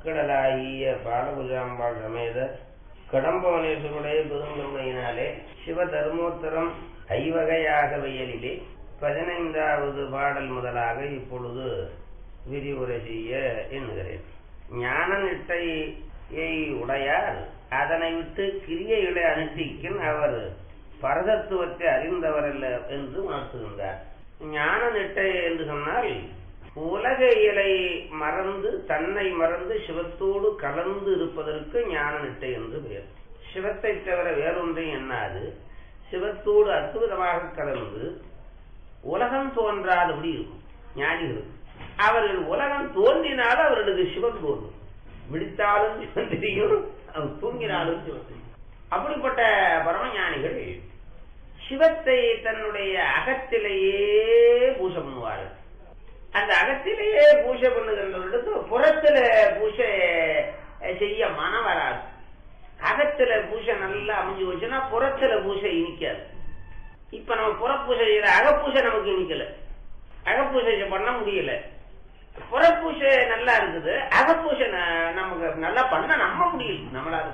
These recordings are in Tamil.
கடலாகிய பாலபுஜாம்பாள் சமேத கடம்பவனேஸ்வருடைய பெருங்கருணையினாலே சிவ தர்மோத்தரம் ஐவகையாக வயலிலே பதினைந்தாவது பாடல் முதலாக இப்பொழுது விரிவுரை செய்ய எண்ணுகிறேன் ஞான நிட்டையை உடையார் அதனை விட்டு கிரியைகளை அனுஷ்டிக்கின் அவர் பரதத்துவத்தை அறிந்தவரல்ல என்று உணர்த்துகின்றார் ஞான நிட்டை என்று சொன்னால் உலக இயலை மறந்து தன்னை மறந்து சிவத்தோடு கலந்து இருப்பதற்கு ஞான நிட்டை என்று பெயர் சிவத்தை தவிர வேறொன்றையும் எண்ணாது சிவத்தோடு அற்புதமாக கலந்து உலகம் தோன்றாதபடி இருக்கும் ஞானிகள் அவர்கள் உலகம் தோன்றினாலும் அவர்களுக்கு சிவன் தோன்றும் விழித்தாலும் சிவன் தெரியும் அவர் தூங்கினாலும் சிவன் தெரியும் அப்படிப்பட்ட பரமஞானிகள் சிவத்தை தன்னுடைய அகத்திலேயே பூஜை பண்ணுவார்கள் அந்த அகத்திலேயே பூஜை பண்ணுகின்றவர்களுக்கு புறத்துல பூஜை செய்ய மனம் வராது அகத்துல பூஜை நல்லா அமைஞ்சு வச்சுன்னா புறத்துல பூஜை இனிக்காது இப்ப நம்ம புறப்பூஜை செய்யற அகப்பூஜை நமக்கு இனிக்கல அகப்பூஜை பண்ண முடியல புறப்பூஜை நல்லா இருக்குது அகப்பூஜை நமக்கு நல்லா பண்ண நம்ப முடியல நம்மளால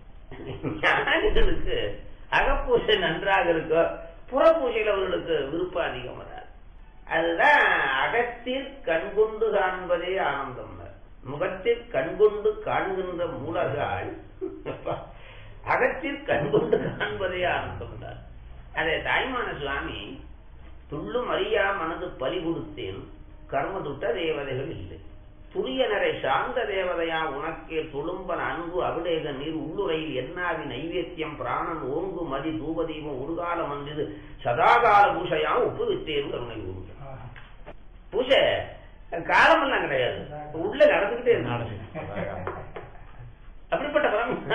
ஞானிகளுக்கு அகப்பூஜை நன்றாக இருக்கும் புறப்பூஜையில் அவர்களுக்கு விருப்பம் அதிகம் வராது அதுதான் அகத்தில் கண்கொண்டு காண்பதே ஆனந்தம் முகத்தில் கண்கொண்டு காண்கின்ற மூலகால் அகத்தில் கண்கொண்டு காண்பதே ஆனந்தம் அதே தாய்மான சுவாமி துள்ளும் அறியா மனது பலி கொடுத்தேன் கர்ம துட்ட தேவதைகள் இல்லை துரியனரை சார்ந்த தேவதையா உனக்கே துளும்பன் அன்பு அபிடேக நீர் உள்ளுரையில் என்னாவி நைவேத்தியம் பிராணன் ஓங்கு மதி தூபதீபம் உருகாலம் வந்தது சதாகால பூஷையா ஒப்பு விட்டேன் கருணை கூறு பூஜை காலமெல்லாம் கிடையாது உள்ள நடந்துகிட்டே இருந்தாலும் அப்படிப்பட்ட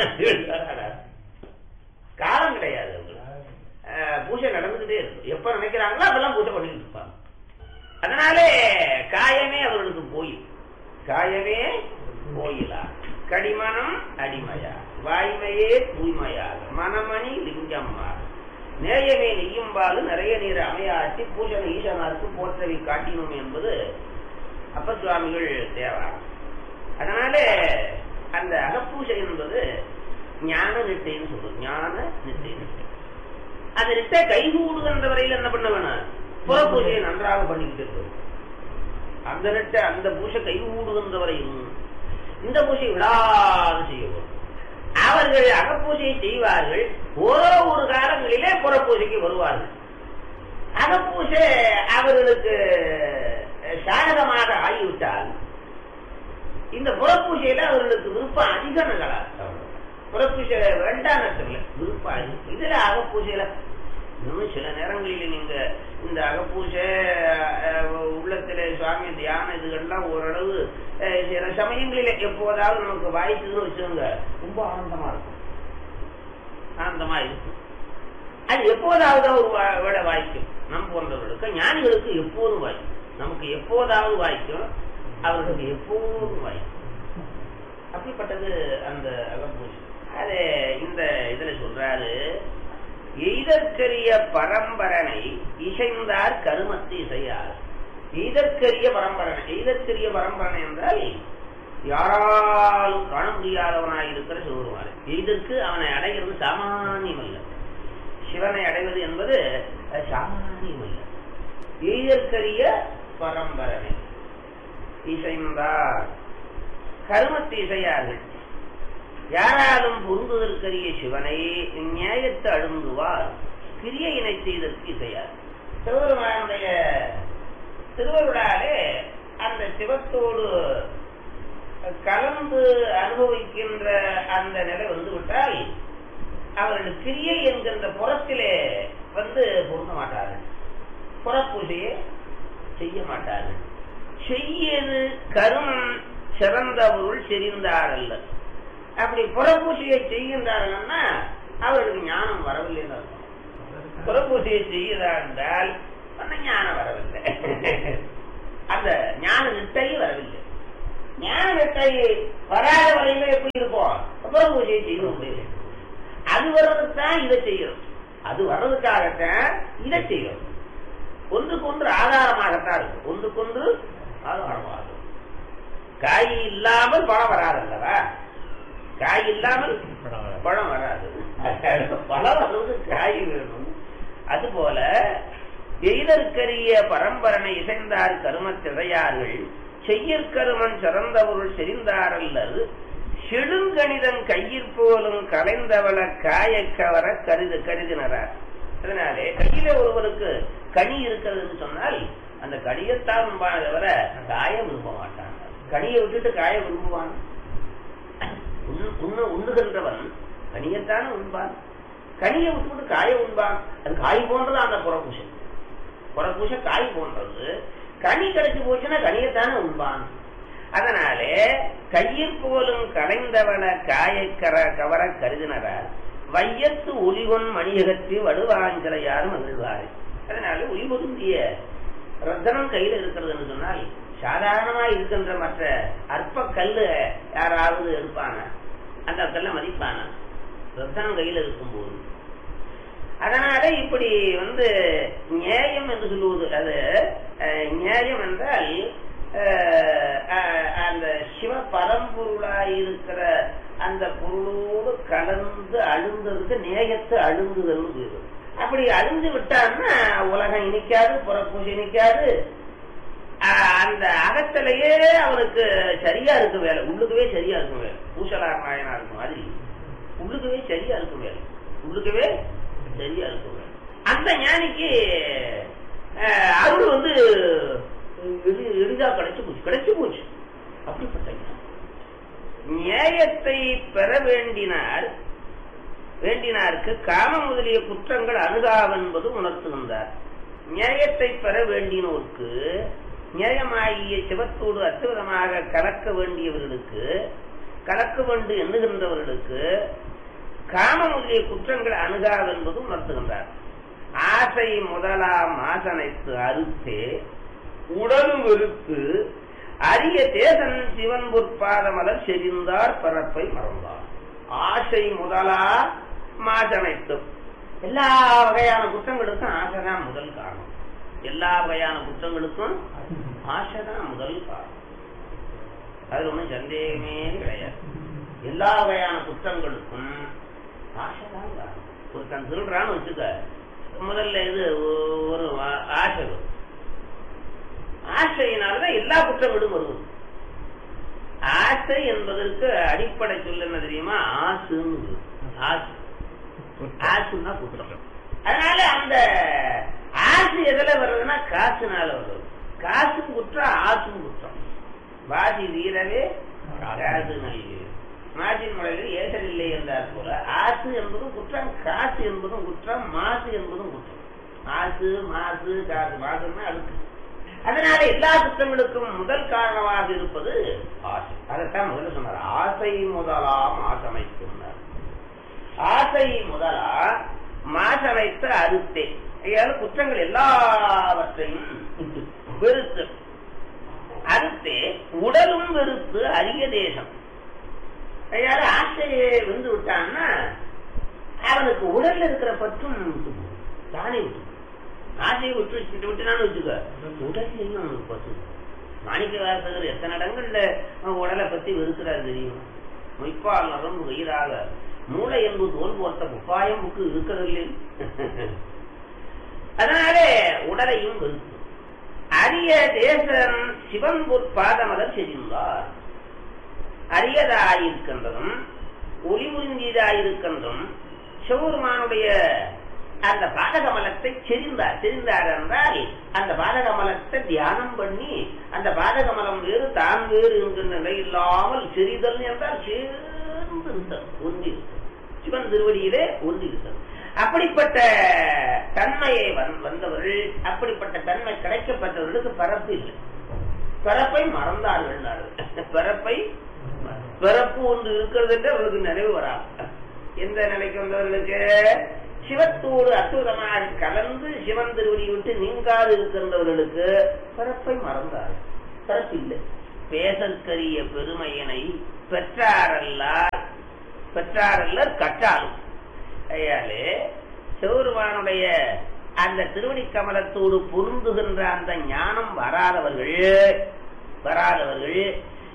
காலம் கிடையாது பூஜை நடந்துகிட்டே இருக்கும் எப்ப நினைக்கிறாங்களோ அதெல்லாம் பூஜை பண்ணிட்டு இருப்பாங்க அதனாலே காயமே அவர்களுக்கு போயில் காயமே போயிலா கடிமனம் அடிமையா வாய்மையே தூய்மையாக மனமணி லிங்கம்மா நேயமே நெய்யும்பாலு நிறைய நீர் அமையாட்டி பூஜனை ஈசனாருக்கு போற்றவை காட்டினோம் என்பது அப்ப சுவாமிகள் தேவா அதனாலே அந்த அகப்பூஜை என்பது ஞான நிட்டைன்னு சொல்றது ஞான நிட்டை அந்த நிட்டை கைகூடுகின்ற வரையில் என்ன பண்ண வேணும் புற பூஜையை நன்றாக பண்ணிக்கிட்டு இருக்கணும் அந்த நிட்டை அந்த பூஜை கைகூடுகின்ற வரையும் இந்த பூஜை விடாது செய்யணும் அவர்கள் அகப்பூஜையை செய்வார்கள் ஓரோ ஒரு காலங்களிலே புறப்பூஜைக்கு வருவார்கள் அகப்பூஜை அவர்களுக்கு சாதகமாக ஆகிவிட்டால் இந்த புறப்பூஜையில அவர்களுக்கு விருப்பம் அதிகம் நகலா புறப்பூஜை வேண்டாம் விருப்பம் இதுல அகப்பூஜையில இன்னும் சில நேரங்களில் நீங்க இந்த அகப்பூஜை உள்ளத்துல சுவாமி தியானம் இதுகள்லாம் ஓரளவு சில சமயங்களில எப்போதாவது நமக்கு வாய்க்குன்னு வச்சுருங்க ரொம்ப ஆனந்தமா இருக்கும் ஆனந்தமா இருக்கும் அது எப்போதாவது ஒரு விட வாய்க்கும் நம் போன்றவர்களுக்கு ஞானிகளுக்கு எப்போதும் வாய்க்கும் நமக்கு எப்போதாவது வாய்க்கும் அவர்களுக்கு எப்போதும் வாய்க்கும் அப்படிப்பட்டது அந்த அகப்பூஜை அது இந்த இதுல சொல்றாரு எய்தற்கரிய பரம்பரனை இசைந்தார் கருமத்து இசையார் எய்தற்கரிய பரம்பரனை எய்தற்கரிய பரம்பரனை என்றால் யாராலும் காண முடியாதவனாய் இருக்கிற சிவருமாறு எய்தற்கு அவனை அடைகிறது சாமானியம் அல்ல சிவனை அடைவது என்பது சாமானியம் அல்ல எய்தற்கரிய பரம்பரனை இசைந்தார் கருமத்து இசையார்கள் யாராலும் பொருந்துதற்கரிய சிவனை நியாயத்தை அழுந்துவார் கிரியையினை செய்தற்கு இசையார் சிவபெருமானுடைய திருவருளாலே அந்த சிவத்தோடு கலந்து அனுபவிக்கின்ற அந்த நிலை வந்துவிட்டால் அவர்கள் கிரியை என்கின்ற புறத்திலே வந்து பொருந்த மாட்டார்கள் புறப்பூஜையை செய்ய மாட்டார்கள் செய்யது கரும் சிறந்த பொருள் செறிந்தாரல்ல அப்படி புறப்பூசியை செய்கின்றார்கள்னா அவர்களுக்கு ஞானம் வரவில்லை புறப்பூசியை செய்கிறார் என்றால் ஞானம் வரவில்லை அந்த ஞான நிட்டை வரவில்லை ஞான நிட்டை வராத வரையில எப்படி இருப்போம் புறப்பூசியை செய்ய முடியல அது வர்றதுக்கு தான் இதை செய்யணும் அது வர்றதுக்காகத்தான் இதை செய்யணும் ஒன்றுக்கொன்று ஆதாரமாகத்தான் இருக்கும் ஒன்றுக்கொன்று ஆதாரமாக காய் இல்லாமல் பழம் வராது அல்லவா காய் இல்லாமல் பழம் வராது பழம் வருவது காய் வேணும் அதுபோல எய்தற்கரிய பரம்பரனை இசைந்தார் கருமத் திசையார்கள் செய்யற்கருமன் சிறந்தவருள் செறிந்தாரல்லது செழுங்கணிதன் கையிற் போலும் கலைந்தவள காயக்கவர கருது கருதினரார் அதனாலே கையில ஒருவருக்கு கனி இருக்கிறதுன்னு சொன்னால் அந்த கனியத்தான் விரும்பான தவிர காய விரும்ப மாட்டான் கனியை விட்டுட்டு காய விரும்புவான் உண்ணு- உண்ணு- உண்ணுகின்றவன் கனியத்தானே உண்பான் கனியை விட்டுவிட்டு காய உண்பான் அது காய் போன்றது அந்த புறப்பூசை புறப்பூசை காய் போன்றது கனி கிடைச்சு போச்சுன்னா கனியத்தானே உண்பான் அதனாலே கையில் போலும் கலைந்தவன காயக்கர கவர கருதினரார் வையத்து ஒளிவன் மணியகத்தி வடுவாஞ்சலையாரும் மகிழ்வாரு அதனால ஒளி பொருந்திய ரத்தனம் கையில இருக்கிறதுன்னு சொன்னால் சாதாரணமா இருக்கின்ற மற்ற அற்ப கல்லு யாராவது எடுப்பானா அந்த கல்ல மதிப்பானா ரத்தனம் கையில இருக்கும்போது அதனால இப்படி வந்து நியாயம் என்று சொல்லுவது அது அஹ், நியாயம் என்றால் அஹ், அஹ், அந்த சிவ பரம்பொருளாய் இருக்கிற அந்த பொருளோடு கலந்து அழுந்ததுக்கு நேயத்தை அழுந்துதல்னு பேரு அப்படி அழிஞ்சு விட்டான்னா உலகம் இனிக்காது புறப்பூசி இனிக்காது ஆஹ் அந்த அகத்திலேயே அவனுக்கு சரியா இருக்கும் வேலை உள்ளுக்கவே சரியா இருக்கும் வேலை பூசலார் நாயனா இருக்கும் மாதிரி உள்ளுக்கவே சரியா இருக்கும் வேலை உள்ளுக்கவே சரியா இருக்கும் வேலை அந்த ஞானிக்கு ஆஹ் அருள் வந்து எளி- எளிதா கிடைச்சு போச்சு கிடைச்சு போச்சு அப்படிப்பட்ட ஞானம். நியாயத்தை பெற வேண்டினார் வேண்டினாருக்கு காம முதலிய குற்றங்கள் அணுகாவென்பது உணர்த்துகின்றார் நியாயத்தை பெற வேண்டினோருக்கு நியாயமாகிய சிவத்தோடு அற்புதமாக கலக்க வேண்டியவர்களுக்கு கலக்க வேண்டு எண்ணுகின்றவர்களுக்கு காம முதலிய குற்றங்கள் அணுகாவென்பது உணர்த்துகின்றார் ஆசை முதலாம் ஆசனைத்து அறுத்தே உடலும் வெறுத்து அரிய தேசன் சிவன் பொற்பாதமலர் செறிந்தார் பரப்பை மறந்தார் ஆசை முதலா மாசனைத்தும் எல்லா வகையான குற்றங்களுக்கும் ஆசைதான் முதல் காரணம் எல்லா வகையான குற்றங்களுக்கும் ஆசைதான் முதல் காரணம் அது ஒண்ணும் சந்தேகமே கிடையாது எல்லா வகையான குற்றங்களுக்கும் ஆசைதான் காரணம் ஒருத்தன் திருடுறான்னு வச்சுக்க முதல்ல இது ஒ- ஒரு ஆ- ஆசை வரும். ஆசையினால்தான் எல்லா குற்றங்களும் வருவது ஆசை என்பதற்கு அடிப்படை சொல் என்ன தெரியுமா ஆசுன்னு ஆசு ஆசுன்னா குற்றம் அதனால அந்த ஆசு எதுல வர்றதுன்னா காசுனால வருது காசும் குற்றம் ஆசும் குற்றம் வாசி வீரவே காசு நல்கு மாசின் முறையில் ஏசல் இல்லை என்றார் போல ஆசு என்பதும் குற்றம் காசு என்பதும் குற்றம் மாசு என்பதும் குற்றம் ஆசு மாசு காசு மாசுன்னா அழுக்கு அதனால எல்லா குற்றங்களுக்கும் முதல் காரணமாக இருப்பது ஆசை அதைத்தான் முதல்ல சொன்னார் ஆசை முதலாம் ஆசமைத்துனார் ஆசை முதலா மாசமைத்து அறுத்தே ஐயாவது குற்றங்கள் எல்லாவற்றையும் வெறுத்து அறுத்தே உடலும் வெறுத்து அரிய தேசம் ஐயாவது ஆசையை வந்து விட்டான்னா அவனுக்கு உடல்ல இருக்கிற பற்றும் விட்டு போகும். தானே விட்டு போகும். ஆசையை விட்டு வச்சுட்டு விட்டுனான்னு வச்சுக்க உடல் என்ன அவனுக்கு பற்று மாணிக்க வாசகர் எத்தனை இடங்கள்ல அவன் உடலை பத்தி வெறுக்கிறார் தெரியும் மொய்ப்பால் நரம்பு வயிறாக மூளை என்பது தோல் போர்த்த உப்பாயம் புக்கு இருக்கிறதில்லை அதனாலே உடலையும் வெறுத்து அரிய தேசன் சிவன் பாதமலர் செறிந்தார் அரியதாயிருக்கின்றதும் ஒளி புரிந்தியதாயிருக்கின்றும் சிவபெருமானுடைய அந்த பாதகமலத்தை செறிந்தார் செறிந்தார் என்றால் அந்த பாதகமலத்தை தியானம் பண்ணி அந்த பாதகமலம் வேறு தான் வேறு என்கின்ற நிலை இல்லாமல் செறிதல் என்றால் சேர்ந்து இருந்தது ஒன்றி சிவன் திருவடியிலே ஒன்றி இருந்தது அப்படிப்பட்ட தன்மையை வந்- வந்தவர்கள் அப்படிப்பட்ட தன்மை கிடைக்கப்பட்டவர்களுக்கு பரப்பு இல்லை பிறப்பை மறந்தார்கள் பிறப்பை பிறப்பு ஒன்று இருக்கிறது என்று அவர்களுக்கு நினைவு வராது எந்த நிலைக்கு வந்தவர்களுக்கு சிவத்தோடு அற்புதமாக கலந்து சிவன் திருவடி விட்டு நீங்காது இருக்கின்றவர்களுக்கு பிறப்பை மறந்தார் பிறப்பு இல்லை பேசற்கரிய பெருமையினை பெற்றாரல்லார் பெற்றாரல்லர் கற்றாலும் ஐயாலே சிவருமானுடைய அந்த திருவடி கமலத்தோடு பொருந்துகின்ற அந்த ஞானம் வராதவர்கள் வராதவர்கள்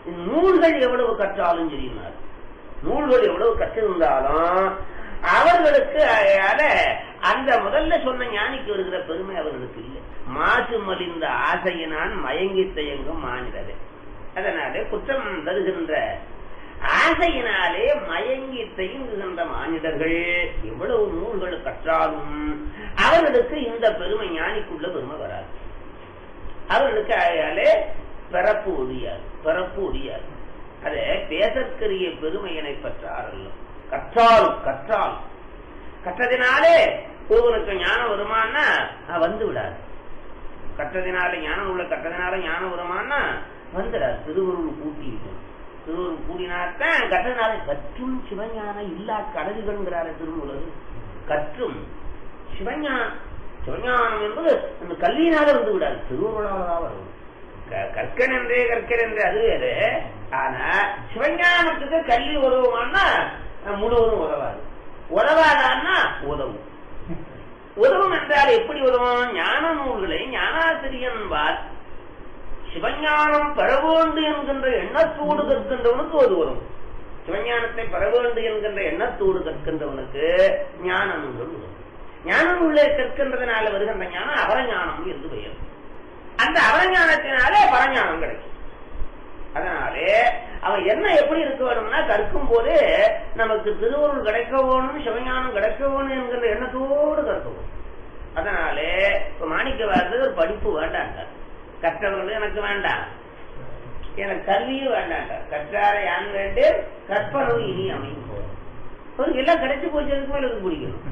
நூல்கள் எவ்வளவு கற்றாலும் சரினார் நூல்கள் எவ்வளவு கற்றிருந்தாலும் அவர்களுக்கு அதால அந்த முதல்ல சொன்ன ஞானிக்கு வருகிற பெருமை அவர்களுக்கு இல்லை மாசு மலிந்த ஆசையினான் மயங்கி தயங்கும் மாநிலரே அதனாலே குற்றம் தருகின்ற ஆசையினாலே மயங்கி தயங்குகின்ற மானிடர்கள் எவ்வளவு நூல்கள் கற்றாலும் அவர்களுக்கு இந்த பெருமை ஞானிக்குள்ள பெருமை வராது அவர்களுக்கு ஆயாலே பிறப்பு ஒழியாது பிறப்பு ஒழியாது அது பேசற்கரிய பெருமையினை பெற்றாரல்ல கற்றால் கற்றால் கற்றதினாலே ஒருவனுக்கு ஞானம் வருமானா வந்து விடாது கற்றதினால ஞானம் உள்ள கற்றதினால ஞானம் வருமானா வந்துடாது திருவருள் கூட்டிட்டு திருவருள் கூடினாத்தான் கற்றதினால கற்றும் சிவஞானம் இல்லா கடல்கள்ங்கிறார திருமூலர் கற்றும் சிவஞானம் சிவஞானம் என்பது அந்த கல்வியினால வந்து விடாது திருவருளாலதான் வரும் கற்கன் என்றே கற்கன் என்றே அது வேறு ஆனா சிவஞானத்துக்கு கல்வி உதவுமானா முழுவதும் உதவாது உதவாதான்னா உதவும் உதவும் என்றால் எப்படி உதவும் ஞான நூல்களை ஞானாசிரியன்பால் சிவஞானம் பெற வேண்டும் என்கின்ற எண்ணத்தோடு கற்கின்றவனுக்கு உதவும் சிவஞானத்தை பெற வேண்டும் என்கின்ற எண்ணத்தோடு கற்கின்றவனுக்கு ஞான நூல்கள் உதவும் ஞான நூலை கற்கின்றதுனால வருகின்ற ஞானம் அவரஞானம் என்று பெயர் அந்த அவரஞானத்தினாலே பரஞானம் கிடைக்கும் அதனாலே அவன் என்ன எப்படி இருக்க வேணும்னா கற்கும் போது நமக்கு திருவருள் கிடைக்க வேணும் சிவஞானம் கிடைக்க வேணும் என்கிற எண்ணத்தோடு கற்கவும் அதனாலே இப்ப மாணிக்க வாழ்றது ஒரு படிப்பு வேண்டாண்டார் கற்றவர்கள் எனக்கு வேண்டாம் எனக்கு கல்வியும் வேண்டாண்டார் கற்றார யான் வேண்டு கற்பனவு இனி அமையும் போதும் அவருக்கு எல்லாம் கிடைச்சு போச்சு அதுக்கு மேல எனக்கு பிடிக்கணும்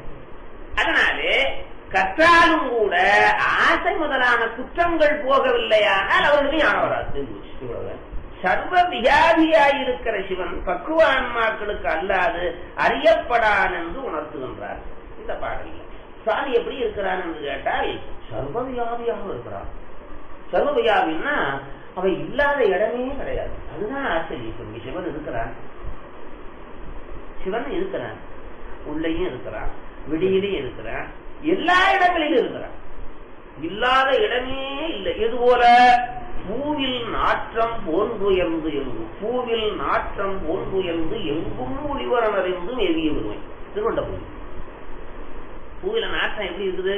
அதனாலே கற்றாலும் கூட ஆசை முதலான குற்றங்கள் போகவில்லையானால் அவர்களுக்கு ஞானம் வராது சர்வ வியாதியாயிருக்கிற சிவன் பக்குவ ஆன்மாக்களுக்கு அல்லாது அறியப்படான் என்று உணர்த்துகின்றார் இந்த பாடலில் சுவாமி எப்படி இருக்கிறான் என்று கேட்டால் சர்வ வியாதியாக இருக்கிறான் சர்வ வியாதின்னா அவை இல்லாத இடமே கிடையாது அதுதான் ஆச்சரியம் சிவன் இருக்கிறான் சிவன் இருக்கிறான் உள்ளேயும் இருக்கிறான் விடியிலையும் இருக்கிறான் எல்லா இடங்களிலும் இருக்கிறான் இல்லாத இடமே இல்லை இது போல பூவில் நாற்றம் போன்றுயர்ந்து எங்கும் பூவில் நாற்றம் போன்றுயர்ந்து எங்கும் ஒளிவரன் அறிந்து எவிய விடுமை திருவண்ட பூமி பூவில நாற்றம் எப்படி இருக்குது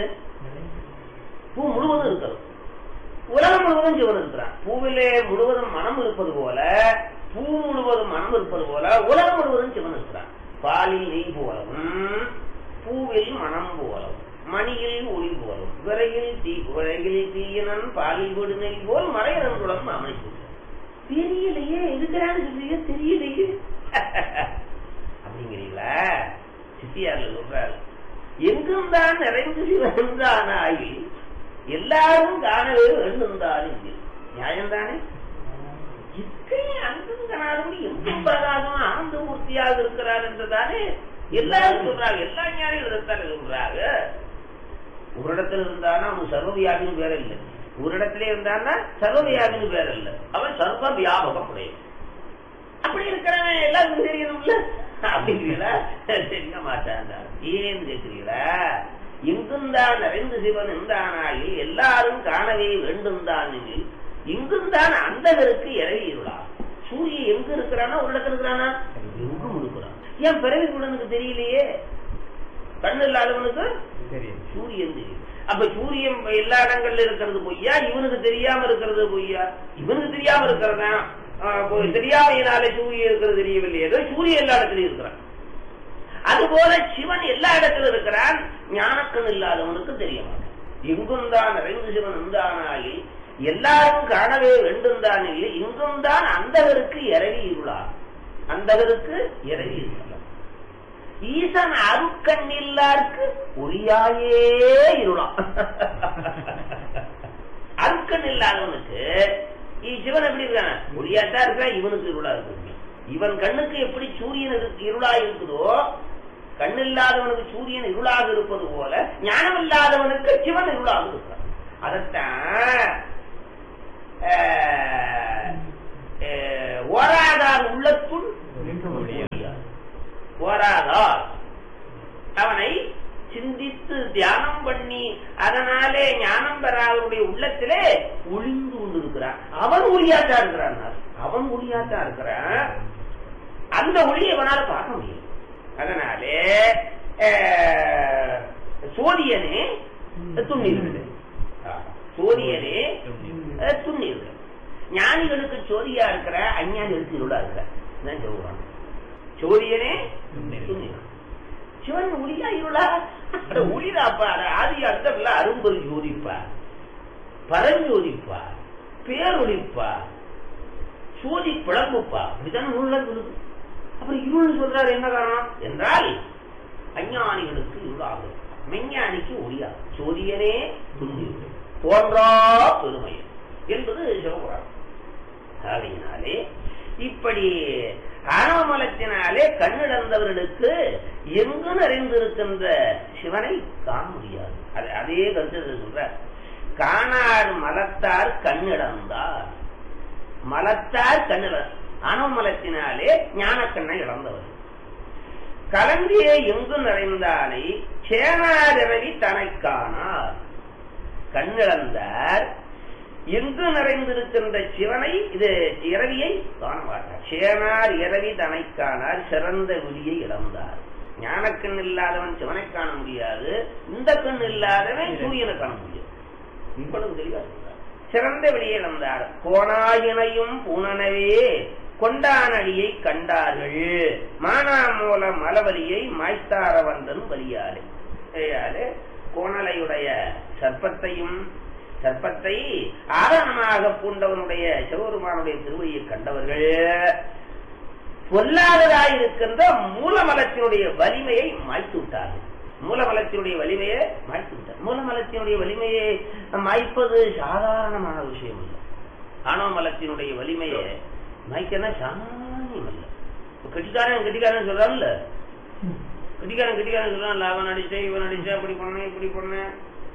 பூ முழுவதும் இருக்கிறது உலகம் முழுவதும் சிவன் இருக்கிறான் பூவிலே முழுவதும் மனம் இருப்பது போல பூ முழுவதும் மனம் இருப்பது போல உலகம் முழுவதும் சிவன் இருக்கிறான் பாலில் நெய் போலவும் பூவில் மனம் போலவும் மணியில் ஒளி போலும் விரையில் தீ விரையில் தீயனன் பாலில் விடு நெய் போல் மறையனன்களுடன் அமைப்பு தெரியலையே இருக்கிறான்னு சொல்லியே தெரியலையே அப்படிங்கிறீங்களா சித்தியார்ல சொல்றாரு எங்கும் தான் நிறைந்து சிவந்தானாகி எல்லாரும் காணவே வேண்டுந்தாலும் நியாயம்தானே இத்தனை அங்கும் காணாதபடி எங்கும் பிரகாசம் ஆனந்த மூர்த்தியாக இருக்கிறார் என்றுதானே எல்லாரும் சொல்றாங்க எல்லா ஞானிகளும் இருந்தாலும் சொல்றாங்க ஒரு இடத்துல இருந்தானா அவன் சர்வவியாபின்னு பேர இல்லை ஒரு இடத்துல இருந்தான்னா சர்வவியாபின்னு பேர இல்ல அவன் சர்வ வியாபகம் உடையவன் அப்படி இருக்கிறவன் எல்லாருக்கும் தெரியணும்ல அப்படிங்கிறீங்களா தெரிய மாட்டான் ஏன்னு கேட்கிறீங்களா எங்கும் தான் நிறைந்து சிவன் இருந்தானாகி எல்லாரும் காணவே வேண்டும் தான் எங்கும் தான் அந்தகருக்கு இறவி இருளா சூரியன் எங்க இருக்கிறானா ஒரு இடத்துல இருக்கிறானா எங்கும் இருக்கிறான் ஏன் பிறவி குடனுக்கு தெரியலையே கண்ணு இல்லாதவனுக்கு சூரியன் தெரியும் அப்ப சூரியன் எல்லா இடங்கள்ல இருக்கிறது பொய்யா இவனுக்கு தெரியாம இருக்கிறது பொய்யா இவனுக்கு தெரியாம இருக்கிறதா தெரியாமையினாலே சூரியன் இருக்கிறது தெரியவில்லையே சூரியன் எல்லா இடத்துலயும் இருக்கிறான் அதுபோல சிவன் எல்லா இடத்துல இருக்கிறான் ஞானக்கண் இல்லாதவனுக்கு தெரிய மாட்டான் எங்கும் தான் நிறைந்து சிவன் இருந்தானாகி எல்லாரும் காணவே வேண்டும் தான் இல்லை இங்கும் தான் அந்தகருக்கு இறவி இருளா அந்தகருக்கு இறவி இருக்கலாம் ஈசன் அருக்கண் இல்லாருக்கு ஒளியாயே இருளாம் அருக்கண் இல்லாதவனுக்கு சிவன் எப்படி இருக்கான ஒளியாத்தான் இருக்கா இவனுக்கு இருளா இருக்கு இவன் கண்ணுக்கு எப்படி சூரியன் இருளா இருக்குதோ கண்ணில்லாதவனுக்கு சூரியன் இருளாக இருப்பது போல ஞானம் இல்லாதவனுக்கு சிவன் இருளாக இருக்கான் அதத்தான் ஓராதார் உள்ளத்துள் ஓராதார் அவனை சிந்தித்து தியானம் பண்ணி அதனாலே ஞானம் பெறாதவருடைய உள்ளத்திலே ஒளிந்து கொண்டிருக்கிறான் அவன் ஒளியாட்டா இருக்கிறான் அவன் ஒளியாத்தான் இருக்கிறான் அந்த ஒளியை அவனால பார்க்க முடியும் அதனாலே அஹ், சோதியனே துண்ணீர்கள் சோதியனே அஹ், துண்ணீர்கள் ஞானிகளுக்கு சோதியா இருக்கிற அஞ்ஞானிகளுக்கு இருளா இருக்கிற தான் சொல்லுவாங்க சோதியனே துண்ணீர்கள் சிவன் ஒளியா இருளா அட ஒளிதாப்பா அட ஆதி அர்த்தம் அரும்பொரு ஜோதிப்பா பரஞ்சோதிப்பா பேரொழிப்பா சோதி பிளம்புப்பா அப்படிதான் நூல்ல சொல்லுது அப்புறம் இருள்னு சொல்றாரு என்ன காரணம் என்றால் அஞ்ஞானிகளுக்கு இருளாகும் மெஞ்ஞானிக்கு ஒளியா சோதியனே துண்டி தோன்றா பெருமை என்பது சிவபுராணம் ஆகையினாலே இப்படி ஆணவமலத்தினாலே கண்ணிழந்தவர்களுக்கு எங்கு நிறைந்திருக்கின்ற சிவனை காண முடியாது அது அதே கருத்து சொல்ற காணார் மலத்தார் கண்ணிழந்தார் மலத்தார் கண்ணிழ ஆணவமலத்தினாலே ஞானக்கண்ணை இழந்தவர் கலந்திய எங்கு நிறைந்தானை சேனாரவி தனை காணார் கண்ணிழந்தார் எங்கு நிறைந்திருக்கின்ற சிவனை இது இரவியை காண மாட்டார் சேனார் இரவி தனை காணார் சிறந்த ஒளியை இழந்தார் ஞானக்கண் இல்லாதவன் சிவனை காண முடியாது இந்த கண் இல்லாதவன் சூரியனை காண முடியாது இவ்வளவு தெளிவா சொல்றார். சிறந்த வெளியே இழந்தார் கோணாயினையும் பூனனவே கொண்டானடியை கண்டார்கள் மானாமூல மலவலியை மாய்த்தார வந்தன் வலியாலே ஆகையாலே கோணலையுடைய சர்ப்பத்தையும் சர்ப்பத்தை ஆரணமாக பூண்டவனுடைய சிவபெருமானுடைய திருவடியை கண்டவர்கள் பொல்லாததாயிருக்கின்ற மூலமலத்தினுடைய வலிமையை மாய்த்து விட்டார்கள் மூலமலத்தினுடைய வலிமையை மாய்த்து விட்டார் மூலமலத்தினுடைய வலிமையை மாய்ப்பது சாதாரணமான விஷயம் இல்லை ஆணவ மலத்தினுடைய வலிமையை மாய்க்கனா சாமானியம் இல்லை கெட்டிக்காரன் கெட்டிக்காரன் சொல்றான்ல கெட்டிக்காரன் கெட்டிக்காரன் சொல்றான் அவன் அடிச்சேன் இவன் அடிச்சேன் அப்படி பண்ணேன் இப்படி பண்ணேன்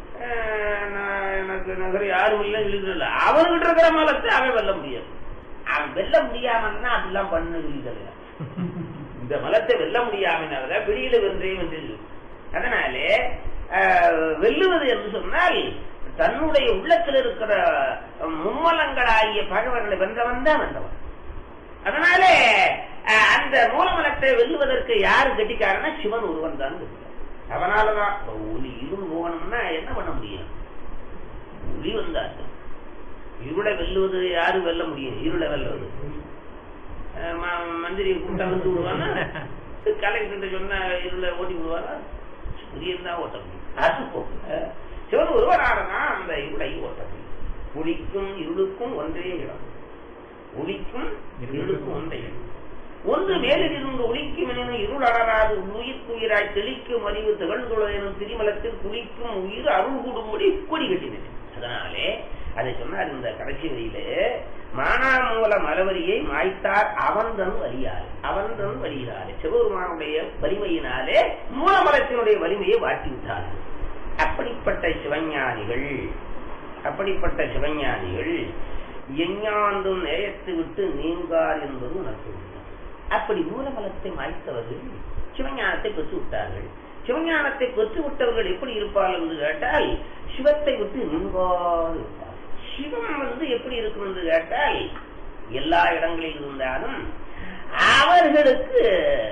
அஹ் நான் எனக்கு நகர யாரும் இல்லை சொல்லிட்டு அவன்கிட்ட இருக்கிற மலத்தை அவன் வெல்ல முடியாது அவன் வெல்ல முடியாமன்னா அதெல்லாம் பண்ண சொல்லித்தர இந்த மலத்தை வெல்ல முடியாமனால வெளியில வென்றேன் என்று சொல்லு. அதனாலே அஹ், வெல்லுவது என்று சொன்னால் தன்னுடைய உள்ளத்தில் இருக்கிற மும்மலங்களாகிய பகவர்களை வென்றவன் தான் வென்றவன் அதனாலே அஹ், அந்த மூலமலத்தை வெல்லுவதற்கு யாரு கட்டிக்காரன்னா சிவன் ஒருவன் தான் கட்டிக்காரன். அவனாலதான் இப்ப ஒளி இருள் போகணும்னா என்ன பண்ண முடியும் ஒளி வந்தாச்சு இருளை வெல்லுவது யாரு வெல்ல முடியும் இருளை வெல்லுவது அஹ் ம- மந்திரி கூட்டா வந்து விடுவானா கலெக்டர் சொன்னா இருளை ஓட்டி விடுவாரா சூரியன் தான் ஓட்ட முடியும் அது போக சிவன் ஒருவரானா அந்த இருளை ஓட்ட முடியும் ஒளிக்கும் இருளுக்கும் ஒன்றே இடம் ஒளிக்கும் இருளுக்கும் ஒன்றே இடம் ஒன்று மேலில் இருந்து ஒளிக்கும் எனும் இருள் அடராது உயிர்க்குயிராய் தெளிக்கும் அறிவு திகழ்ந்துள்ள எனும் திரிமலத்தில் குளிக்கும் உயிர் அருள் கூடும்படி கொடி கட்டினது அதனாலே அதை சொன்னார் இந்த கடைசி வரியிலே மானாமூல மலவரியை மாய்த்தார் அவன்தன் வலியார் அவன்தன் வலியார் சிவபெருமானுடைய வலிமையினாலே மூலமலத்தினுடைய வலிமையை வாட்டி விட்டார்கள் அப்படிப்பட்ட சிவஞானிகள் அப்படிப்பட்ட சிவஞானிகள் எஞ்ஞாண்டும் நேயத்தை விட்டு நீங்கார் என்பது உனக்கு உண்மை. அப்படி மூலமலத்தை மாய்த்தவர்கள் சிவஞானத்தை பெற்று விட்டார்கள் சிவஞானத்தை பெற்று விட்டவர்கள் எப்படி இருப்பார்கள் என்று கேட்டால் சிவத்தை விட்டு நீங்காது இருப்பார்கள் சிவம் வந்து எப்படி இருக்கும் என்று கேட்டால் எல்லா இடங்களில் இருந்தாலும் அவர்களுக்கு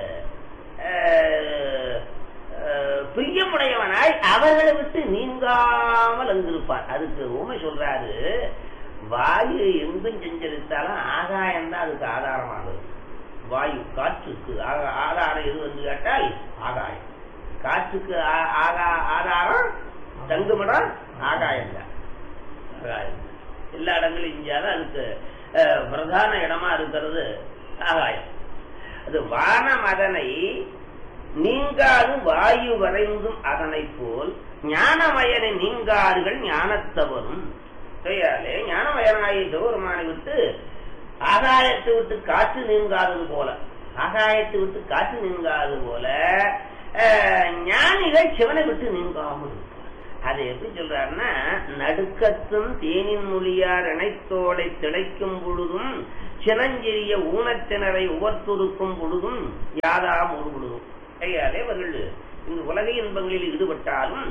அஹ், அஹ், பிரியமுடையவனாய் அவர்களை விட்டு நீங்காமல் அங்கிருப்பார் அதுக்கு உண்மை சொல்றாரு வாயு எங்கும் செஞ்சரித்தாலும் ஆகாயம் தான் அதுக்கு ஆதாரமாகுது வாயு காற்றுக்கு ஆகா- ஆதாரம் எது வந்து கேட்டால் ஆகாயம் காற்றுக்கு ஆ- ஆகா- ஆதாரம் தங்குமிடம் ஆகாயம் தான் ஆகாயம் எல்லா இடங்களும் இந்தியாவில் அதுக்கு அஹ், பிரதான இடமா இருக்கிறது ஆகாயம் அது வானம் அதனை நீங்காது வாயு வரைந்தும் அதனை போல் ஞானமயனை நீங்கார்கள் ஞானத்தவரும் கையாலே ஞானமயனாகிய சிவபெருமானை விட்டு ஆகாயத்தை விட்டு காற்று நீங்காதது போல ஆகாயத்தை விட்டு காற்று நீங்காதது போல அஹ், ஞானிகள் சிவனை விட்டு நீங்காமல் இருப்பார் அது எப்படி சொல்றாருன்னா நடுக்கத்தும் தேனின் மொழியார் இணைத்தோடை திளைக்கும் பொழுதும் சினஞ்செறிய ஊனத்தினரை உவர்த்துருக்கும் பொழுதும் யாதாம் ஒரு பொழுதும் கையாலே அவர்கள் இந்த உலக இன்பங்களில் ஈடுபட்டாலும்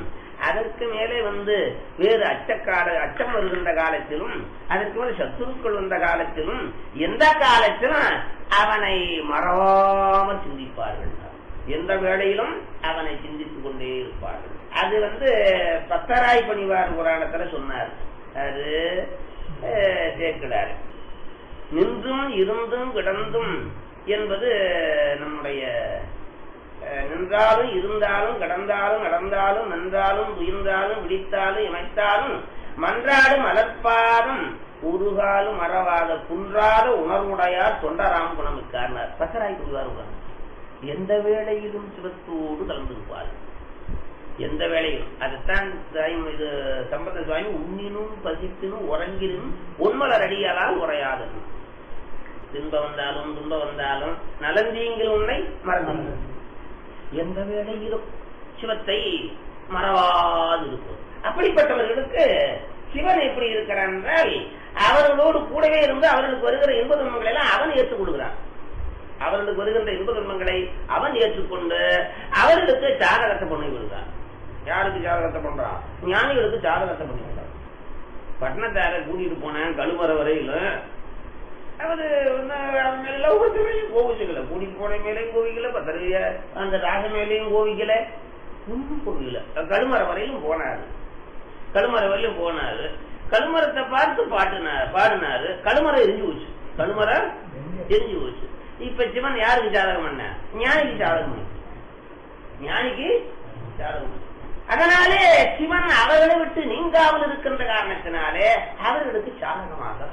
அதற்கு மேலே வந்து வேறு அச்சக்கால அச்சம் வருகின்ற காலத்திலும் அதற்கு மேலே சத்துருக்கள் வந்த காலத்திலும் எந்த காலத்திலும் அவனை மறவாமல் சிந்திப்பார்கள் எந்த வேளையிலும் அவனை சிந்தித்துக் கொண்டே இருப்பார்கள் அது வந்து பத்தராய் பணிவார் புராணத்துல சொன்னார் அது அஹ், சேர்க்கிறார் நின்றும் இருந்தும் கிடந்தும் என்பது நம்முடைய அஹ், நின்றாலும் இருந்தாலும் கடந்தாலும் நடந்தாலும் நின்றாலும் துயின்றாலும் விழித்தாலும் இமைத்தாலும் மன்றாடும் மலர்ப்பாதம் உருகாலும் மறவாத குன்றாத உணர்வுடையார் தொண்டராம் குணமிக்கார்னார் பசராய் புரிவார் எந்த வேளையிலும் சிவத்தோடு கலந்திருப்பார் எந்த வேளையிலும் அதுதான் தாய்- இது சம்பந்த சுவாமி உண்ணினும் பசிப்பினும் உறங்கினும் உண்மலர் அடியாலால் உரையாதது துன்பம் வந்தாலும் துன்பம் வந்தாலும் நலந்தீங்கில் உன்னை மறந்து எந்த வேளையிலும் சிவத்தை மறவாது இருக்கும் அப்படிப்பட்டவர்களுக்கு சிவன் எப்படி இருக்கிறான் என்றால் அவர்களோடு கூடவே இருந்து அவர்களுக்கு வருகிற இன்ப துன்பங்களை எல்லாம் அவன் ஏற்றுக் கொடுக்கிறான் அவர்களுக்கு வருகின்ற இன்ப துன்பங்களை அவன் ஏற்றுக்கொண்டு அவர்களுக்கு ஜாதகத்தை பண்ணி விடுகிறான் யாருக்கு ஜாதகத்தை பண்றான் ஞானிகளுக்கு ஜாதகத்தை பண்ணி விடுறான் பட்டணத்தார கூட்டிட்டு போனேன் கழுவற வரையில அவரு வந்து அவன் மேல ஒவ்வொருத்த மேலையும் கோவிச்சுக்கல கூட்டிட்டு போன மேலையும் கோவிக்கல பத்திரிகைய அந்த ராக மேலையும் கோவிக்கல ஒன்றும் கோவிக்கல கழுமர வரையிலும் போனாரு கழுமர வரையிலும் போனாரு கழுமரத்தை பார்த்து பாட்டுனாரு பாடினாரு கழுமரம் எரிஞ்சு போச்சு கழுமரம் எரிஞ்சு போச்சு இப்ப சிவன் யாருக்கு ஜாதகம் பண்ண ஞானிக்கு ஜாதகம் பண்ண ஞானிக்கு ஜாதகம் பண்ண. அதனாலே சிவன் அவர்களை விட்டு நீங்காமல் இருக்கின்ற காரணத்தினாலே அவர்களுக்கு சாதகமாக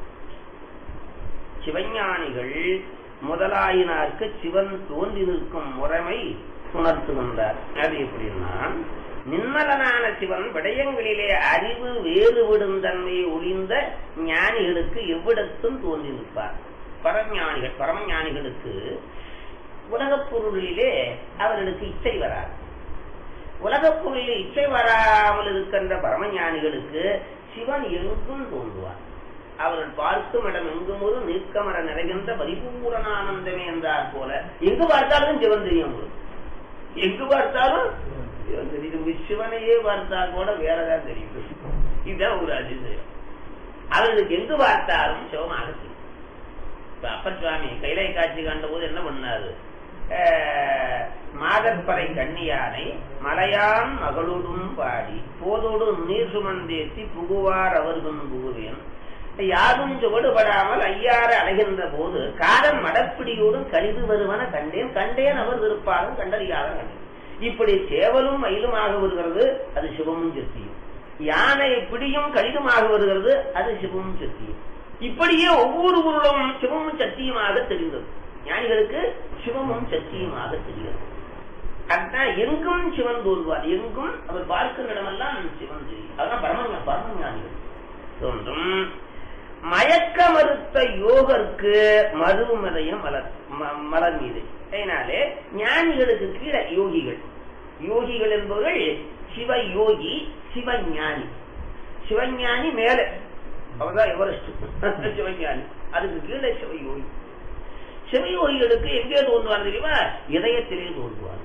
சிவஞானிகள் முதலாயினாருக்கு சிவன் தோன்றி நிற்கும் முறைமை உணர்த்துகின்றார் அது எப்படின்னா நிம்மலனான சிவன் விடயங்களிலே அறிவு வேறுவிடும் தன்மையை ஒளிந்த ஞானிகளுக்கு எவ்விடத்தும் தோன்றி நிற்பார் பரஞானிகள் பரமஞானிகளுக்கு உலகப் பொருளிலே அவர்களுக்கு இச்சை வராது உலகப் பொருளில் இச்சை வராமல் இருக்கின்ற பரமஞானிகளுக்கு சிவன் எங்கும் தோன்றுவார் அவர்கள் பார்க்கும் இடம் எங்கும் ஒரு நீக்கமர நிறைகின்ற பரிபூரணானந்தமே என்றார் போல எங்கு பார்த்தாலும் சிவன் தெரியும் உங்களுக்கு எங்கு பார்த்தாலும் சிவன் தெரியும் உங்க சிவனையே பார்த்தால் கூட வேறதான் தெரியும் இதுதான் ஒரு அதிசயம் அவர்களுக்கு எங்கு பார்த்தாலும் சிவமாக தெரியும் இப்ப அப்பர் சுவாமி கைலை காட்சி கண்ட போது என்ன பண்ணாரு அஹ், மாதற்பறை கண்ணியானை மலையான் மகளோடும் பாடி போதோடு நீர் சுமந்தேத்தி புகுவார் அவர்கும் புகுவேன் யாரும் சுவடுபடாமல் ஐயாறு அலைகின்ற போது காதன் மடப்பிடியோடும் கடிது வருவன கண்டேன் கண்டேன் அவர் விருப்பாலும் கண்டறியாத கண்டேன் இப்படி சேவலும் மயிலுமாக வருகிறது அது சிவமும் சக்தியும் யானை பிடியும் கடிதமாக வருகிறது அது சிவமும் சக்தியும் இப்படியே ஒவ்வொரு பொருளும் சிவமும் சக்தியுமாக தெரிந்தது ஞானிகளுக்கு சிவமும் சக்தியுமாக தெரிகிறது அதுதான் எங்கும் சிவன் தோல்வார் எங்கும் அவர் பார்க்கிற இடமெல்லாம் சிவன் தெரியும் அதான் பரம பரம ஞானிகள் தோன்றும் மயக்க மறுத்த யோகருக்கு மருமதையும் மலர் ம- மலர் மீது அதனாலே ஞானிகளுக்கு கீழே யோகிகள் யோகிகள் என்பவர்கள் சிவ யோகி சிவஞானி சிவஞானி மேலே அவர்தான் எவரெஸ்ட் சிவஞானி அதுக்கு கீழே சிவயோகி சிவயோகிகளுக்கு எங்கே தோன்றுவார் தெரியுமா இதயத்திலே தோன்றுவார்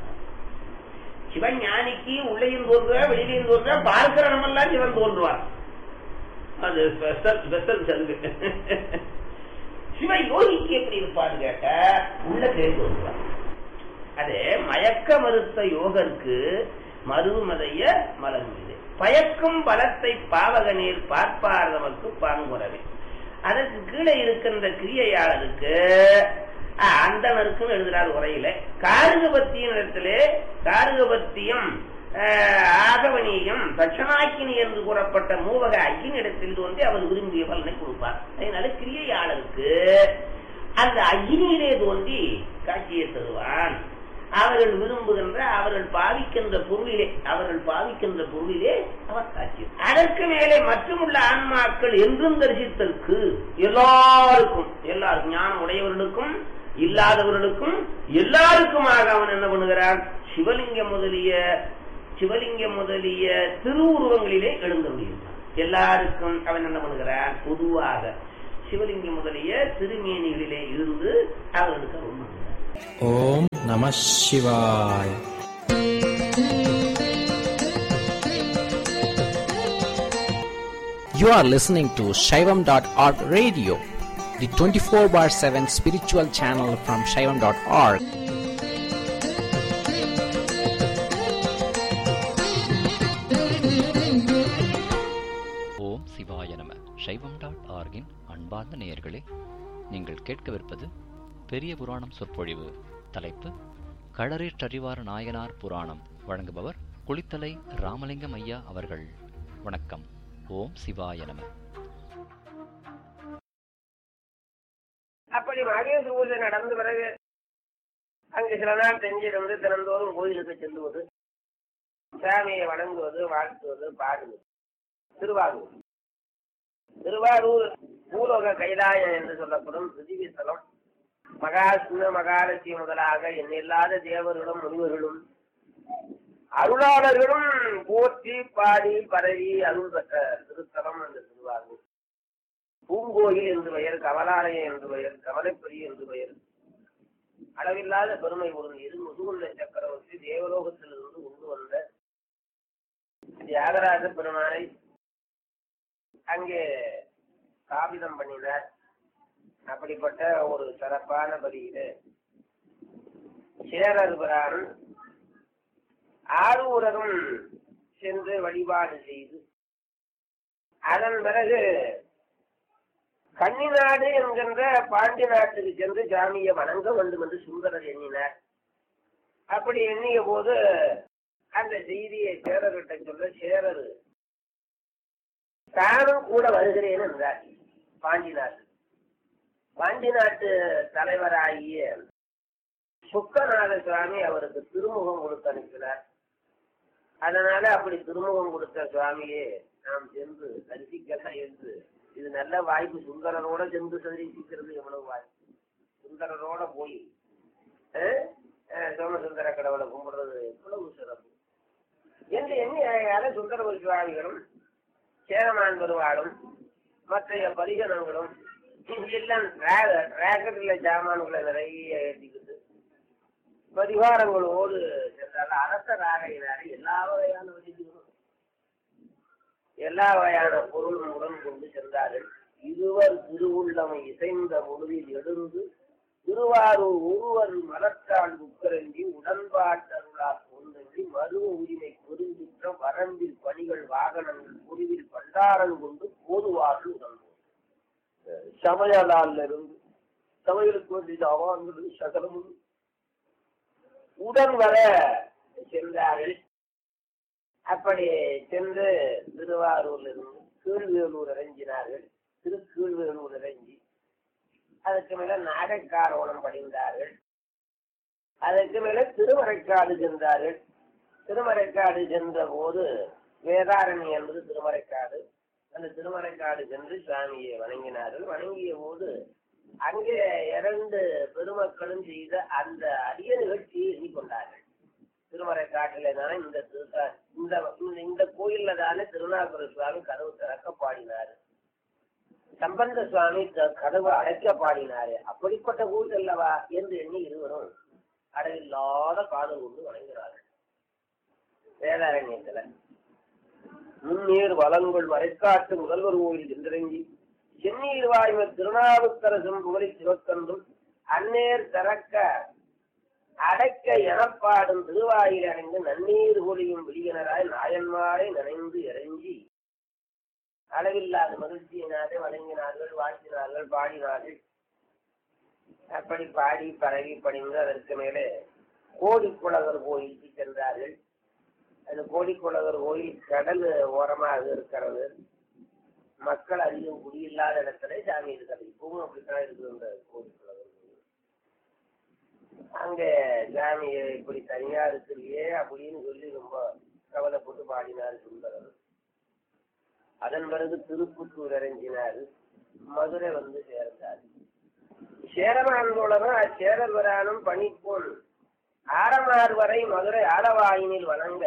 சிவஞானிக்கு உள்ளேயும் தோன்றுவார் வெளியிலையும் தோன்றுவார் பார்க்கிற இடமெல்லாம் சிவன் தோன்றுவார் அது ஸ்பெஷல் ஸ்பெஷல் சலுகை சிவ யோகிக்கு எப்படி இருப்பான்னு கேட்ட உள்ள கேள்வி வருவார் அது மயக்க மறுத்த யோகருக்கு மருமதைய மலர் மீது பயக்கும் பலத்தை பாவக நீர் பார்ப்பார் நமக்கு பாங்குறவே அதற்கு கீழே இருக்கின்ற கிரியையாளருக்கு அஹ், அந்தனருக்குன்னு எழுதுறார் உரையில காருகபத்தியின் இடத்திலே காருகபத்தியம் அஹ், ஆகவனியம் தட்சணாக்கினி என்று கூறப்பட்ட மூவக அக்கினிடத்தில் தோன்றி அவர் விரும்பிய பலனை கொடுப்பார் அதனால கிரியையாளருக்கு அந்த அக்னியிலே தோன்றி காட்சியை தருவான் அவர்கள் விரும்புகின்ற அவர்கள் பாவிக்கின்ற பொருளிலே அவர்கள் பாவிக்கின்ற பொருளிலே அவர் காட்சி அதற்கு மேலே மற்றுமுள்ள ஆன்மாக்கள் என்றும் தரிசித்தற்கு எல்லாருக்கும் எல்லாருக்கும் ஞானம் உடையவர்களுக்கும் இல்லாதவர்களுக்கும் எல்லாருக்குமாக அவன் என்ன பண்ணுகிறான் சிவலிங்கம் முதலிய சிவலிங்கம் முதலிய திருவுருவங்களிலே எழுந்தருளியிருந்தான் எல்லாருக்கும் அவன் என்ன பண்ணுகிறான் பொதுவாக சிவலிங்கம் முதலிய திருமேனிகளிலே இருந்து அவர்களுக்கு அருள் பண்ணுகிறான் ஓம் நம சிவாய் You are listening to Shaivam.org radio, the 24 bar 7 spiritual channel from Shaivam.org. ஓம் சிவாய நம சைவம் டாட் ஆர்கின் அன்பார்ந்த நேயர்களே நீங்கள் கேட்கவிருப்பது பெரிய புராணம் சொற்பொழிவு தலைப்பு களரேற்றறிவார் நாயனார் புராணம் வழங்குபவர் குளித்தலை ராமலிங்கம் ஐயா அவர்கள் வணக்கம் ஓம் சிவாய நம அப்படி மகேஷ் பூஜை நடந்த பிறகு அங்கு சில நாள் செஞ்சிருந்து தினந்தோறும் கோயிலுக்கு செல்லுவது சாமியை வணங்குவது வாழ்த்துவது பாடுவது திருவாரூர் திருவாரூர் பூலோக கைலாயம் என்று சொல்லப்படும் பிருத்திவி ஸ்தலம் மகாசிம்ம மகாலட்சுமி முதலாக எண்ணில்லாத தேவர்களும் முனிவர்களும் அருளாளர்களும் போற்றி பாடி பரவி அருள் பெற்ற திருத்தலம் அந்த திருவாரூர் பூங்கோயில் என்று பெயர் கமலாலயம் என்று பெயர் கமலைப்பெரி என்று பெயர் அளவில்லாத பெருமை ஒரு இரு முதுகுள்ள சக்கரவர்த்தி தேவலோகத்திலிருந்து கொண்டு வந்த தியாகராஜ பெருமானை அங்கே ஸ்தாபிதம் பண்ணினார் அப்படிப்பட்ட ஒரு சிறப்பான பலியில சேரர் பிரான் ஆரூரரும் சென்று வழிபாடு செய்து அதன் பிறகு கன்னிநாடு என்கின்ற பாண்டி நாட்டுக்கு சென்று சாமியை வணங்க வேண்டும் என்று சுந்தரர் எண்ணினார் அப்படி எண்ணிய போது அந்த செய்தியை சேரர்கிட்ட சொல்ல சேரர் தானும் கூட வருகிறேன் என்றார் பாண்டி நாட்டு பாண்டி நாட்டு தலைவராகிய சுக்கநாத சுவாமி அவருக்கு திருமுகம் கொடுத்து அனுப்பினார் அதனால அப்படி திருமுகம் கொடுத்த சுவாமியே நாம் சென்று தரிசிக்கலாம் என்று இது நல்ல வாய்ப்பு சுந்தரரோட சென்று தரிசிக்கிறது எவ்வளவு வாய்ப்பு சுந்தரரோட போய் அஹ், அஹ், சோமசுந்தர கடவுளை கும்பிடுறது எவ்வளவு சிறப்பு என்று எண்ணி அழகால சுந்தர சுவாமிகளும் சேரமான் பெருவாளும் மற்ற பரிஜனங்களும் எல்லாம் ராக்கெட்ல ஜாமான்களை நிறைய ஏற்றிக்கிட்டு பரிவாரங்களோடு சென்றால் அரசராகையினாலே எல்லா வகையான வழிகளும் எல்லா வகையான பொருளும் உடன் கொண்டு சென்றார்கள் இருவர் திருவுள்ளமை இசைந்த பொழுதில் எழுந்து திருவாரூர் ஒருவர் மலர்த்தாள் உக்கரங்கி உடன்பாட்டருளால் கொண்டங்கி மருவ உரிமை பெருஞ்சுற்ற வரம்பில் பணிகள் வாகனங்கள் குருவில் பண்டாரன் கொண்டு போதுவார்கள் உடன்போம் சமையலால் இருந்து சமையலுக்கு வேண்டிய அவான்கள் சகலமும் உடன் வர சென்றார்கள் அப்படி சென்று திருவாரூர்ல இருந்து கீழ்வேலூர் இறங்கினார்கள் திரு கீழ்வேலூர் இறங்கி அதுக்கு மேல நாகைக்காரோணம் படிந்தார்கள் அதுக்கு மேல திருமறைக்காடு சென்றார்கள் திருமறைக்காடு சென்ற போது வேதாரணி என்பது திருமறைக்காடு அந்த திருமறைக்காடு சென்று சுவாமியை வணங்கினார்கள் வணங்கிய போது அங்கே இரண்டு பெருமக்களும் செய்த அந்த அரிய நிகழ்ச்சியை எண்ணிக்கொண்டார்கள் திருமறை காட்டிலே தானே இந்த திருத்த- இந்த இந்த- இந்த கோயில்ல தானே திருநாகர சுவாமி கதவு திறக்க பாடினாரு சம்பந்த சுவாமி க- கதவு அடைக்க பாடினாரு அப்படிப்பட்ட கோயில் அல்லவா என்று எண்ணி இருவரும் அடையில்லாத காதல் கொண்டு வணங்குகிறார்கள் வேதாரண்யத்துல முன்னீர் வளங்கள் மறைக்காட்டு முதல்வர் கோயில் சென்றிறங்கி சென்னீர் வாய்ம திருநாவுக்கரசும் புகழி சிவக்கன்றும் அந்நேர் திறக்க அடைக்க எனப்பாடும் திருவாயில் அடைந்து நன்னீர் ஒளியும் விழியனராய் நாயன்மாரை நனைந்து இறங்கி அளவில்லாத மகிழ்ச்சியினாலே வணங்கினார்கள் வாழ்த்தினார்கள் பாடினார்கள் அப்படி பாடி பரவி பணிந்து அதற்கு மேலே கோடிக்குளவர் கோயிலுக்கு சென்றார்கள் அந்த கோடிக்குளவர் கோயில் கடல் ஓரமாக இருக்கிறது மக்கள் அதிகம் குடியில்லாத இடத்துல சாமி இருக்கிறது இப்பவும் அப்படித்தான் இருக்குது அந்த கோடிக்குளவர் கோயில் அங்க சாமி இப்படி தனியா இருக்கிறியே அப்படின்னு சொல்லி ரொம்ப கவலைப்பட்டு பாடினார் சுந்தரர் அதன் பிறகு திருப்புத்தூர் இறங்கினார் மதுரை வந்து சேர்ந்தார் சேரமான்கோளரும் அச்சேரர் வரானும் பணிப்போல் ஆரமார் வரை மதுரை ஆளவாயினில் வணங்க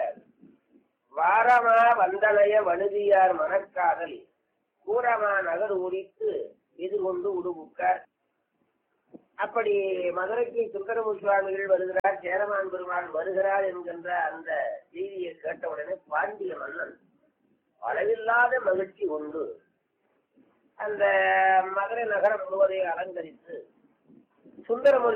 வாரமா வந்தனைய வழுதியார் மனக்காதல் கூரமா நகர் உரித்து இது கொண்டு உடுபுக்கார் அப்படி மதுரைக்கு சுந்தரமு சுவாமிகள் வருகிறார் சேரமான் பெருமாள் வருகிறார் என்கின்ற அந்த செய்தியை கேட்டவுடனே பாண்டிய மன்னன் அளவில்லாத மகிழ்ச்சி கொண்டு அந்த மதுரை நகரம் முழுவதையும் அலங்கரித்து சுந்தரமூர்த்தி